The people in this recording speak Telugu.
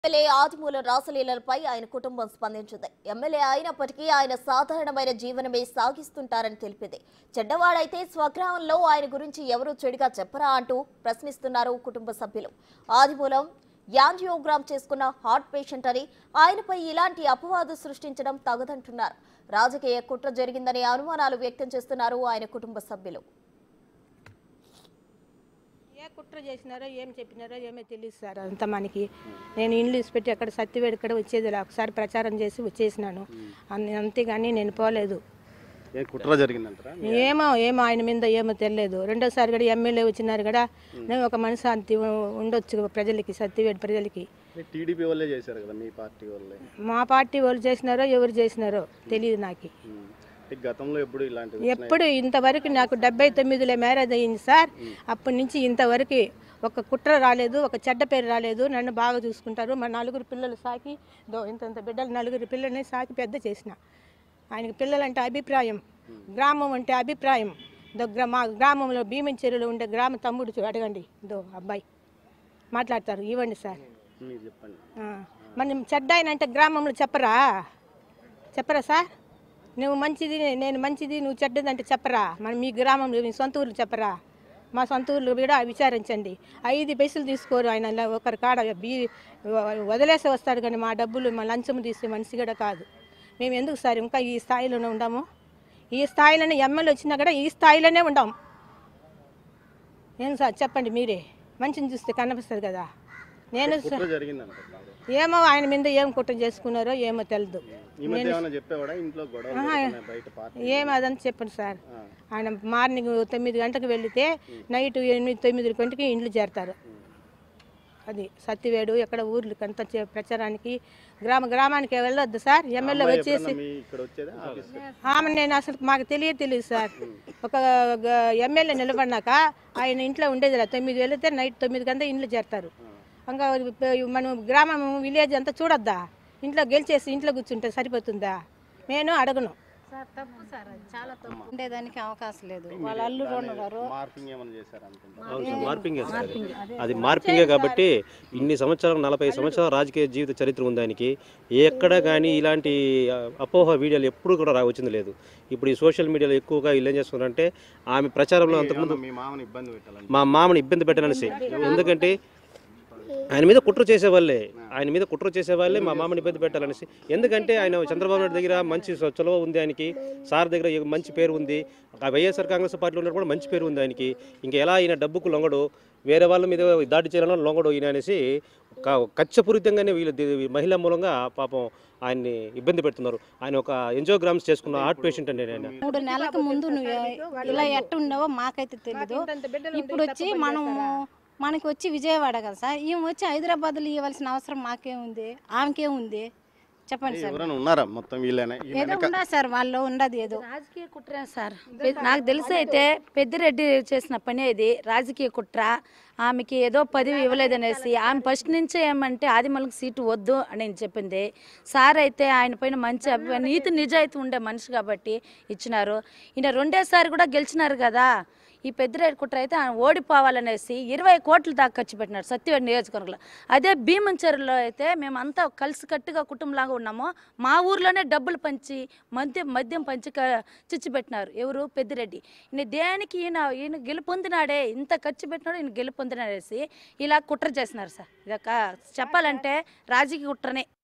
ఎమ్మెల్యే ఆదిమూల రాసలీలలపై ఆయన కుటుంబం స్పందించింది ఎమ్మెల్యే అయినప్పటికీ ఆయన సాధారణమైన జీవనమే సాగిస్తుంటారని తెలిపింది చెడ్డవాడైతే స్వగ్రామంలో ఆయన గురించి ఎవరూ చెడుగా చెప్పరా అంటూ ప్రశ్నిస్తున్నారు కుటుంబ సభ్యులు ఆదిమూలం యాంజియోగ్రామ్ చేసుకున్న హార్ట్ పేషెంట్ అని ఆయనపై ఇలాంటి అపవాదు సృష్టించడం తగదంటున్నారు రాజకీయ కుట్ర జరిగిందనే అనుమానాలు వ్యక్తం చేస్తున్నారు ఆయన కుటుంబ సభ్యులు ఏ కుట్ర చేసినారో ఏం చెప్పినారో ఏమో తెలియదు సార్ అంత మనకి నేను ఇండ్లు పెట్టి అక్కడ సత్యవేడి ఇక్కడ వచ్చేది లే. ఒకసారి ప్రచారం చేసి వచ్చేసినాను అన్ని- అంతేగాని నేను పోలేదు ఏ కుట్ర జరిగిందంటారా ఏమో ఏమో ఆయన మీద ఏమో తెలియదు రెండోసారి కూడా ఎమ్మెల్యే వచ్చినారు కూడా నేను ఒక మనశాంతి ఉండొచ్చు ప్రజలకి సత్యవేడి ప్రజలకి టీడీపీ వాళ్ళే చేశారు కదా మీ పార్టీ వాళ్ళే మా పార్టీ వాళ్ళు చేసినారో ఎవరు చేసినారో తెలియదు నాకు ఉమ్. అంటే గతంలో ఎప్పుడు ఇలాంటివి ఎప్పుడు ఇంతవరకు నాకు డెబ్బై తొమ్మిదిలో మ్యారేజ్ అయ్యింది సార్ అప్పటి నుంచి ఇంతవరకు ఒక కుట్ర రాలేదు ఒక చెడ్డ పేరు రాలేదు నన్ను బాగా చూసుకుంటారు మా నలుగురు పిల్లలు సాకి దో ఇంత ఇంత బిడ్డలు నలుగురు పిల్లల్ని సాకి పెద్ద చేసిన ఆయనకి పిల్లలంటే అభిప్రాయం గ్రామం అంటే అభిప్రాయం దో గ్రా- మా గ్రామంలో భీమన్ చెరువులో ఉండే గ్రామ తమ్ముడు చూ- అడగండి దో అబ్బాయి మాట్లాడతారు ఇవ్వండి సార్ మీరు చెప్పండి ఆ, మనం చెడ్డ ఆయన అంటే గ్రామంలో చెప్పరా చెప్పరా సార్ నువ్వు మంచిది నేను మంచిది నువ్వు చెడ్డది అంటే చెప్పరా మన మీ గ్రామంలో మీ సొంత ఊర్లు చెప్పరా మా సొంత ఊర్లో కూడా విచారించండి ఐదు పైసలు తీసుకోరు ఆయన ఇలా ఒకరి కాడ బీ వదిలేసి వస్తాడు కానీ మా డబ్బులు మా లంచం తీసే మనిషి కూడా కాదు మేము ఎందుకు సార్ ఇంకా ఈ స్థాయిలోనే ఉండాము ఈ స్థాయిలోనే ఎమ్మెల్యే వచ్చినా కూడా ఈ స్థాయిలోనే ఉండాం ఏం సార్ చెప్పండి మీరే మంచిని చూస్తే కనిపిస్తుంది కదా నేను స- కుట్ర జరిగిందంటారు ఏమో ఆయన మీద ఏం కుట్ర చేసుకున్నారో ఏమో తెలియదు ఈ మధ్య ఏమైనా చెప్పేవాడా ఇంట్లో గొడవలు జరుగుతున్నాయి బయట పార్టీ ఏం అదంతా చెప్పండి సార్ ఆయన మార్నింగ్ తొమ్మిది గంటలకు వెళితే నైట్ ఎనిమిది తొమ్మిది గంటకి ఇండ్లు చేరతారు అది సత్తివేడు ఎక్కడ ఊర్లకంతా చే- ప్రచారానికి గ్రామ గ్రామానికి వెళ్ళొద్దు సార్ ఎమ్మెల్యే వచ్చేసి ఎప్పుడన్నా మీ ఇక్కడ వచ్చేదా ఆఫీస్ ఆమె నేను అసలు మాకు తెలియదు తెలియదు సార్ ఒక గ- ఎమ్మెల్యే నిలబడినాక ఆయన ఇంట్లో ఉండేది రా. తొమ్మిది వెళితే నైట్ తొమ్మిది గంట ఇండ్లు చేరతారు ఇంకా మనం గ్రామం విలేజ్ అంతా చూడొద్దా ఇంట్లో గెలిచేసి ఇంట్లో కూర్చుంటే సరిపోతుందా నేను అడగను సార్ తప్పు సార్ అది చాలా తప్పు ఉండేదానికి అవకాశం లేదు వాళ్ళ అల్లుడు ఉన్నారు మార్పింగ్ ఏమైనా చేశారు అనుకుంటా అవును సార్ మార్పింగే సార్ అది. అది మార్పింగే కాబట్టి ఇన్ని సంవత్సరాలు నలభై సంవత్సరాల రాజకీయ జీవిత చరిత్ర ఉంది దానికి ఎక్కడ కానీ ఇలాంటి ఆ, అపోహ వీడియోలు ఎప్పుడు కూడా రా వచ్చింది లేదు ఇప్పుడు ఈ సోషల్ మీడియాలో ఎక్కువగా వీళ్ళు ఏం చేస్తున్నారంటే ఆమె ప్రచారంలో అంతకుముందు మీ మామని ఇబ్బంది పెట్టాలని మా మామని ఇబ్బంది పెట్టననేసి ఎందుకంటే ఆయన మీద కుట్ర చేసేవాళ్ళే ఆయన మీద కుట్ర చేసేవాళ్ళే మా మామని ఇబ్బంది పెట్టాలనేసి ఎందుకంటే ఆయన చంద్రబాబు నాయుడు దగ్గర మంచి స- చొలవ ఉంది ఆయనకి సార్ దగ్గర ఏ- మంచి పేరు ఉంది ఆ వైఎస్ఆర్ కాంగ్రెస్ పార్టీలో ఉన్నప్పుడు కూడా మంచి పేరు ఉంది ఆయనకి ఇంకా ఎలా ఈయన డబ్బుకు లొంగడు వేరే వాళ్ళ మీద దాడి చేయాలన్నా లొంగడు ఈయన అనేసి క- కక్షపూరితంగానే వీళ్ళు ది- మహిళా మూలంగా పాపం ఆయన్ని ఇబ్బంది పెడుతున్నారు ఆయన ఒక ఎంజోగ్రామ్స్ చేసుకున్న హార్ట్ పేషెంట్ అండి ఆయన మూడు నెలలకు ముందు నువ్వు ఇలా ఎట్ట ఉండవో మాకైతే తెలీదు ఇప్పుడు వచ్చి మనం మనకి వచ్చి విజయవాడ కదా సార్ ఈమె వచ్చి హైదరాబాద్లో ఇవ్వాల్సిన అవసరం మాకేముంది ఆమెకేముంది చెప్పండి సార్ ఎవరైనా ఉన్నారా మొత్తం వీళ్ళేనా ఈ ఏదో ఉండదు సార్ వాళ్ళు ఉండదు ఏదో రాజకీయ కుట్ర సార్ పె- నాకు తెలిసి అయితే పెద్దిరెడ్డి చేసిన పని ఇది రాజకీయ కుట్ర ఆమెకి ఏదో పదవి ఇవ్వలేదనేసి ఆమె ఫస్ట్ నుంచే ఏమంటే ఆదిమలకు సీటు వద్దు అని నేను చెప్పింది సార్ అయితే ఆయన పైన మంచి అభి- నీతి నిజాయితీ ఉండే మనిషి కాబట్టి ఇచ్చినారు ఈయన రెండేసారి కూడా గెలిచినారు కదా ఈ పెద్దిరెడ్డి కుట్ర అయితే ఆయన ఓడిపోవాలనేసి ఇరవై కోట్ల దాకా ఖర్చు పెట్టినారు సత్యవేడి నియోజకవర్గంలో అదే భీమంచెరులో అయితే మేమంతా కలిసికట్టుగా కుటుంబంలాగా ఉన్నాము మా ఊర్లోనే డబ్బులు పంచి మద్యం మద్యం పంచి క- చిచ్చు పెట్టినారు ఎవరు పెద్దిరెడ్డి ఈయన దేనికి ఈయన ఈయన గెలుపొందినాడే ఇంత ఖర్చు పెట్టినాడు ఈయన గెలుపొందినాడేసి ఇలా కుట్ర చేసినారు సార్ ఇదొక చెప్పాలంటే రాజకీయ కుట్రనే